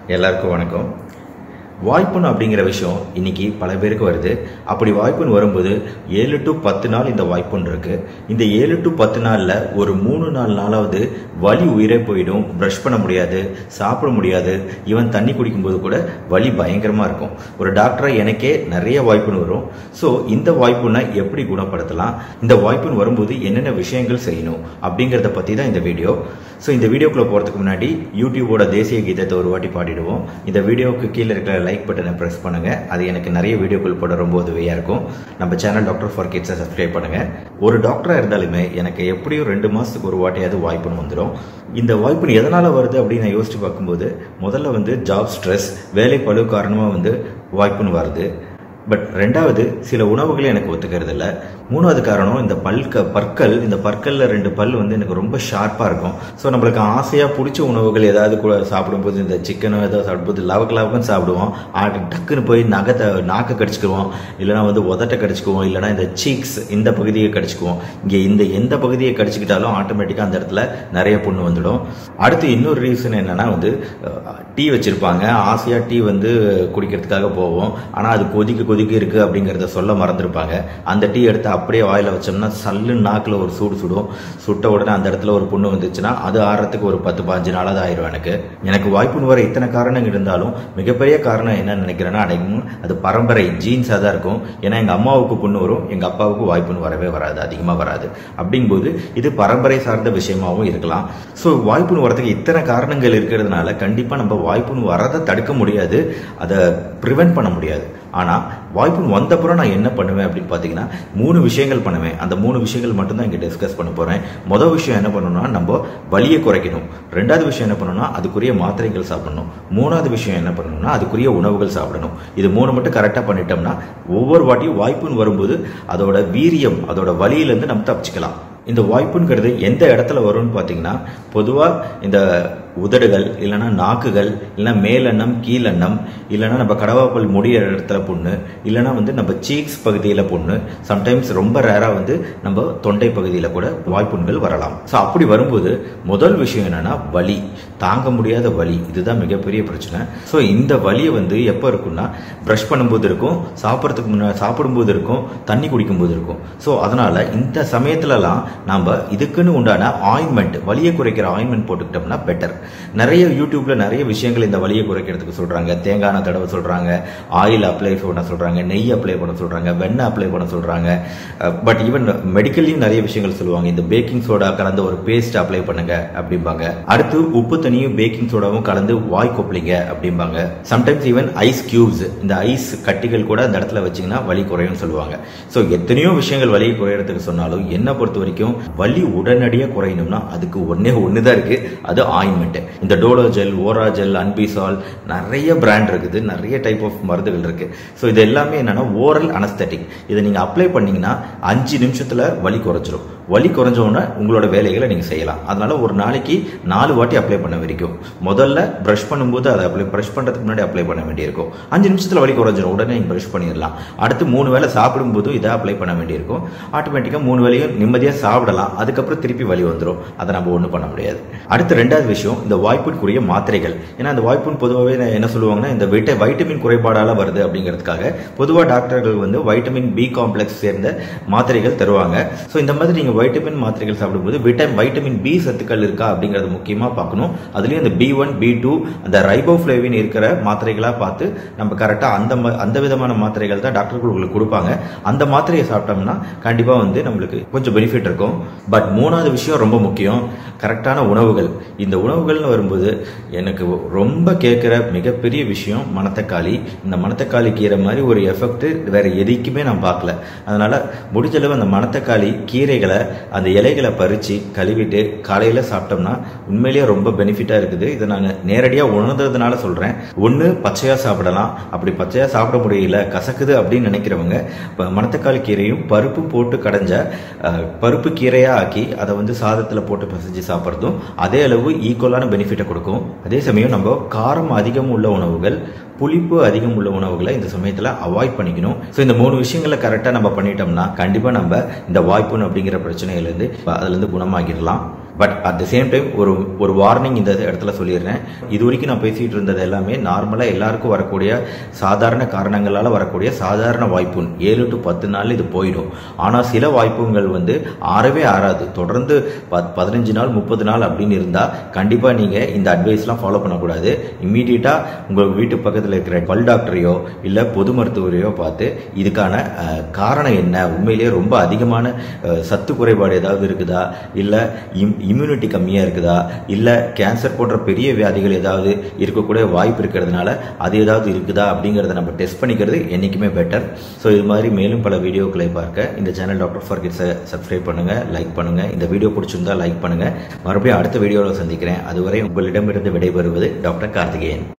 எல்லாருக்கும் வணக்கம் வாய்ப்புன்னு அப்படிங்கிற விஷயம் இன்னைக்கு பல பேருக்கு வருது அப்படி வாய்ப்புன்னு வரும்போது ஏழு டு பத்து நாள் இந்த வாய்ப்புன்னு இருக்கு இந்த ஏழு டு பத்து நாளில் ஒரு மூணு நாலு நாளாவது வலி உயிரே போயிடும் ப்ரஷ் பண்ண முடியாது சாப்பிட முடியாது ஈவன் தண்ணி குடிக்கும்போது கூட வலி பயங்கரமாக இருக்கும் ஒரு டாக்டராக எனக்கே நிறைய வாய்ப்புன்னு வரும் ஸோ இந்த வாய்ப்புனை எப்படி குணப்படுத்தலாம் இந்த வாய்ப்புன்னு வரும்போது என்னென்ன விஷயங்கள் செய்யணும் அப்படிங்கிறத பற்றி தான் இந்த வீடியோ ஸோ இந்த வீடியோக்குள்ளே போகிறதுக்கு முன்னாடி யூடியூபோட தேசிய கீதத்தை ஒரு வாட்டி பாடிடுவோம் இந்த வீடியோவுக்கு கீழே இருக்கிற லைக் பட்டனை ப்ரெஸ் பண்ணுங்க அது எனக்கு நிறைய வீடியோக்கள் போட ரொம்ப உதவியாக இருக்கும் நம்ம சேனல் டாக்டர் ஃபார் கிட்ஸை சப்ஸ்கிரைப் பண்ணுங்க ஒரு டாக்டராக இருந்தாலுமே எனக்கு எப்படியும் ரெண்டு மாதத்துக்கு ஒரு வாட்டியாவது வாய்ப்புன்னு வந்துடும் இந்த வாய்ப்புன்னு எதனால் வருது அப்படின்னு நான் யோசிச்சு பார்க்கும்போது முதல்ல வந்து ஜாப் ஸ்ட்ரெஸ் வேலை பழு காரணமாக வந்து வாய்ப்புன்னு வருது பட் ரெண்டாவது சில உணவுகள் எனக்கு ஒத்துக்கிறது இல்லை மூணாவது காரணம் இந்த பல்க பற்கள் இந்த பற்களில் ரெண்டு பல் வந்து எனக்கு ரொம்ப ஷார்ப்பாக இருக்கும் ஸோ நம்மளுக்கு ஆசையாக பிடிச்ச உணவுகள் ஏதாவது கூட சாப்பிடும்போது இந்த சிக்கனோ ஏதாவது சாப்பிடும்போது லவக்கு லவக்குன்னு சாப்பிடுவோம் ஆட்டு டக்குன்னு போய் நகத்தை நாக்கை கடிச்சிக்குவோம் இல்லைனா வந்து உதட்டை கடிச்சிக்குவோம் இல்லைனா இந்த சீக்ஸ் இந்த பகுதியை கடிச்சிக்குவோம் இங்கே இந்த எந்த பகுதியை கடிச்சிக்கிட்டாலும் ஆட்டோமேட்டிக்காக அந்த இடத்துல நிறைய புண்ணு வந்துடும் அடுத்து இன்னொரு ரீசன் என்னன்னா வந்து டீ வச்சிருப்பாங்க ஆசையாக டீ வந்து குடிக்கிறதுக்காக போவோம் ஆனால் அது கொதிக்க கொதிக்க இருக்குது அப்படிங்கிறத சொல்ல மறந்துருப்பாங்க அந்த டீ எடுத்து அப்படியே வாயில் வச்சோம்னா சல்லு நாக்கில் ஒரு சூடு சுடும் சுட்ட உடனே அந்த இடத்துல ஒரு புண்ணு வந்துச்சுன்னா அது ஆறதுக்கு ஒரு பத்து பாஞ்சு நாளாவது ஆயிரும் எனக்கு எனக்கு வாய்ப்புன்னு வர இத்தனை காரணங்கள் இருந்தாலும் மிகப்பெரிய காரணம் என்ன நினைக்கிறேன்னா அடைக்கும் அது பரம்பரை ஜீன்ஸாக தான் இருக்கும் ஏன்னா எங்கள் அம்மாவுக்கு புண்ணு வரும் எங்கள் அப்பாவுக்கு வாய்ப்புன்னு வரவே வராது அதிகமாக வராது அப்படிங்கும்போது இது பரம்பரை சார்ந்த விஷயமாகவும் இருக்கலாம் ஸோ வாய்ப்புன்னு வரதுக்கு இத்தனை காரணங்கள் இருக்கிறதுனால கண்டிப்பாக நம்ம வாய்ப்புன்னு வரதை தடுக்க முடியாது அதை ப்ரிவென்ட் பண்ண முடியாது ஆனால் வாய்ப்புன்னு வந்தப்புறம் நான் என்ன பண்ணுவேன் அப்படின்னு பார்த்தீங்கன்னா மூணு விஷயங்கள் பண்ணுவேன் அந்த மூணு விஷயங்கள் மட்டும்தான் இங்கே டிஸ்கஸ் பண்ண போகிறேன் மொதல் விஷயம் என்ன பண்ணணும்னா நம்ம வலியை குறைக்கணும் ரெண்டாவது விஷயம் என்ன பண்ணணும்னா அதுக்குரிய மாத்திரைகள் சாப்பிடணும் மூணாவது விஷயம் என்ன பண்ணணும்னா அதுக்குரிய உணவுகள் சாப்பிடணும் இது மூணு மட்டும் கரெக்டாக பண்ணிட்டோம்னா ஒவ்வொரு வாட்டியும் வாய்ப்புன்னு வரும்போது அதோட வீரியம் அதோட வலியிலேருந்து நம்ம தப்பிச்சுக்கலாம் இந்த வாய்ப்புங்கிறது எந்த இடத்துல வரும்னு பார்த்தீங்கன்னா பொதுவாக இந்த உதடுகள் இல்லைன்னா நாக்குகள் இல்லைன்னா மேலெண்ணம் கீழெண்ணம் இல்லைன்னா நம்ம கடவாப்பல் முடிய இடத்துல புண்ணு இல்லைன்னா வந்து நம்ம சீக்ஸ் பகுதியில் புண்ணு சம்டைம்ஸ் ரொம்ப ரேராக வந்து நம்ம தொண்டை பகுதியில் கூட வாய்ப்புண்கள் வரலாம் ஸோ அப்படி வரும்போது முதல் விஷயம் என்னன்னா வலி தாங்க முடியாத வலி இதுதான் மிகப்பெரிய பிரச்சனை ஸோ இந்த வலியை வந்து எப்போ இருக்கும்னா ப்ரஷ் பண்ணும்போது இருக்கும் சாப்பிட்றதுக்கு முன்னாடி சாப்பிடும்போது இருக்கும் தண்ணி குடிக்கும்போது இருக்கும் ஸோ அதனால இந்த சமயத்துலலாம் நம்ம இதுக்குன்னு உண்டான ஆயின்மெண்ட் வலியை குறைக்கிற ஆயின்மெண்ட் போட்டுக்கிட்டோம்னா பெட்டர் நிறைய யூடியூப்ல நிறைய விஷயங்கள் இந்த வலியை குறைக்கிறதுக்கு சொல்றாங்க தேங்காய் எண்ணெய் தடவை சொல்றாங்க ஆயில் அப்ளை பண்ண சொல்றாங்க நெய் அப்ளை பண்ண சொல்றாங்க வெண்ணெய் அப்ளை பண்ண சொல்றாங்க பட் ஈவன் மெடிக்கல்லையும் நிறைய விஷயங்கள் சொல்லுவாங்க இந்த பேக்கிங் சோடா கலந்த ஒரு பேஸ்ட் அப்ளை பண்ணுங்க அப்படிம்பாங்க அடுத்து உப்பு தண்ணியும் பேக்கிங் சோடாவும் கலந்து வாய் கொப்பளிங்க அப்படிம்பாங்க சம்டைம்ஸ் ஈவன் ஐஸ் கியூப்ஸ் இந்த ஐஸ் கட்டிகள் கூட அந்த இடத்துல வச்சீங்கன்னா வலி குறையும் சொல்லுவாங்க ஸோ எத்தனையோ விஷயங்கள் வலி குறையறதுக்கு சொன்னாலும் என்ன பொறுத்த வரைக்கும் வலி உடனடியாக குறையணும்னா அதுக்கு ஒன்னே ஒன்று தான் இருக்கு அது ஆயின்மெண்ட் இந்த Dolo gel Ora gel Anbesol நிறைய பிராண்ட் இருக்குது நிறைய டைப் ஆஃப் மருந்துகள் இருக்கு ஸோ இது எல்லாமே என்னன்னா ஓரல் அனஸ்தட்டிக் இதை நீங்க அப்ளை பண்ணீங்கன்னா அஞ்சு நிமிஷத்துல வலி குறைஞ்சிரும் வலி குறைஞ்ச உடனே உங்களோட வேலைகளை நீங்க செய்யலாம் அதனால ஒரு நாளைக்கு நாலு வாட்டி அப்ளை பண்ண வரைக்கும் முதல்ல ப்ரஷ் பண்ணும்போது அதை அப்ளை ப்ரஷ் பண்றதுக்கு முன்னாடி அப்ளை பண்ண வேண்டியிருக்கும் அஞ்சு நிமிஷத்துல வலி குறைஞ்சிரும் உடனே நீங்க ப்ரஷ் பண்ணிடலாம் அடுத்து மூணு வேளை சாப்பிடும்போது இதை அப்ளை பண்ண வேண்டியிருக்கும் ஆட்டோமேட்டிக்கா மூணு வேலையும் நிம்மதியா சாப்பிடலாம் அதுக்கப்புறம் திருப்பி வலி வந்துடும் அதை நம்ம ஒன்றும் பண்ண முடியாது அடுத்து ரெண்டாவது விஷயம் இந்த வாய்ப்புக்குரிய மாத்திரைகள் ஏன்னா அந்த வாய்ப்புன்னு பொதுவாகவே என்ன சொல்லுவாங்கன்னா இந்த விட்ட வைட்டமின் குறைபாடால வருது அப்படிங்கிறதுக்காக பொதுவாக டாக்டர்கள் வந்து வைட்டமின் பி காம்ப்ளெக்ஸ் சேர்ந்த மாத்திரைகள் தருவாங்க ஸோ இந்த மாதிரி நீங்கள் வைட்டமின் மாத்திரைகள் சாப்பிடும்போது விட்டம் வைட்டமின் பி சத்துக்கள் இருக்கா அப்படிங்கிறது முக்கியமாக பார்க்கணும் அதுலேயும் இந்த பி ஒன் பி டூ அந்த ரைபோஃப்ளேவின் இருக்கிற மாத்திரைகளாக பார்த்து நம்ம கரெக்டாக அந்த அந்த விதமான மாத்திரைகள் தான் டாக்டர்கள் உங்களுக்கு கொடுப்பாங்க அந்த மாத்திரையை சாப்பிட்டோம்னா கண்டிப்பாக வந்து நம்மளுக்கு கொஞ்சம் பெனிஃபிட் இருக்கும் பட் மூணாவது விஷயம் ரொம்ப முக்கியம் கரெக்டான உணவுகள் இந்த உணவுகள்னு வரும்போது எனக்கு ரொம்ப கேட்குற மிகப்பெரிய விஷயம் மணத்தக்காளி இந்த மணத்தக்காளி கீரை மாதிரி ஒரு எஃபெக்ட் வேற எதுக்குமே நான் பார்க்கல அதனால முடிஞ்சளவு அந்த மணத்தக்காளி கீரைகளை அந்த இலைகளை பறித்து கழுவிட்டு காலையில் சாப்பிட்டோம்னா உண்மையிலேயே ரொம்ப பெனிஃபிட்டாக இருக்குது இதை நான் நேரடியாக உணர்ந்ததுனால சொல்கிறேன் ஒன்று பச்சையாக சாப்பிடலாம் அப்படி பச்சையாக சாப்பிட முடியல கசக்குது அப்படின்னு நினைக்கிறவங்க இப்போ மணத்தக்காளி கீரையும் பருப்பும் போட்டு கடைஞ்ச பருப்பு கீரையாக ஆக்கி அதை வந்து சாதத்தில் போட்டு பிசைஞ்சு சாப்பிட்றதும் அதே அளவு ஈக்குவலான பெனிஃபிட்டை கொடுக்கும் அதே சமயம் நம்ம காரம் அதிகம் உள்ள உணவுகள் புளிப்பு அதிகம் உள்ள உணவுகளை இந்த சமயத்தில் அவாய்ட் பண்ணிக்கணும் ஸோ இந்த மூணு விஷயங்களை கரெக்டாக நம்ம பண்ணிட்டோம்னா கண்டிப்பாக நம்ம இந்த வாய்ப்புன்னு அப்படிங்கிற பிரச்சனையிலேருந்து அதுலேருந்து குணமாகிடலாம் but at the same time ஒரு ஒரு வார்னிங் இந்த இடத்துல சொல்லிடுறேன் இது வரைக்கும் நான் பேசிட்டு இருந்தது எல்லாமே நார்மலாக எல்லாருக்கும் வரக்கூடிய சாதாரண காரணங்களால் வரக்கூடிய சாதாரண வாய்ப்புண் ஏழு டு பத்து நாள் இது போயிடும் ஆனால் சில வாய்ப்புகள் வந்து ஆறவே ஆறாது தொடர்ந்து பத் பதினஞ்சு நாள் முப்பது நாள் அப்படின்னு இருந்தால் கண்டிப்பாக நீங்கள் இந்த அட்வைஸ்லாம் ஃபாலோ பண்ணக்கூடாது இம்மீடியட்டாக உங்கள் வீட்டு பக்கத்தில் இருக்கிற பல் டாக்டரையோ இல்லை பொது மருத்துவரையோ பார்த்து இதுக்கான அஹ், காரணம் என்ன உண்மையிலேயே ரொம்ப அதிகமான அஹ், சத்து குறைபாடு ஏதாவது இருக்குதா இல்லை இம் இம்யூனிட்டி கம்மியாக இருக்குதா இல்லை கேன்சர் போன்ற பெரிய வியாதிகள் ஏதாவது இருக்கக்கூடிய வாய்ப்பு இருக்கிறதுனால அது ஏதாவது இருக்குதா அப்படிங்கிறத நம்ம டெஸ்ட் பண்ணிக்கிறது என்றைக்குமே பெட்டர் ஸோ இது மாதிரி மேலும் பல வீடியோக்களை பார்க்க இந்த சேனல் டாக்டர் ஃபார் கிட்ஸை சப்ஸ்கிரைப் பண்ணுங்கள் லைக் பண்ணுங்கள் இந்த வீடியோ பிடிச்சிருந்தா லைக் பண்ணுங்கள் மறுபடியும் அடுத்த வீடியோவில் சந்திக்கிறேன் அதுவரை உங்களிடமிருந்து விடைபெறுவது டாக்டர் கார்த்திகேயன்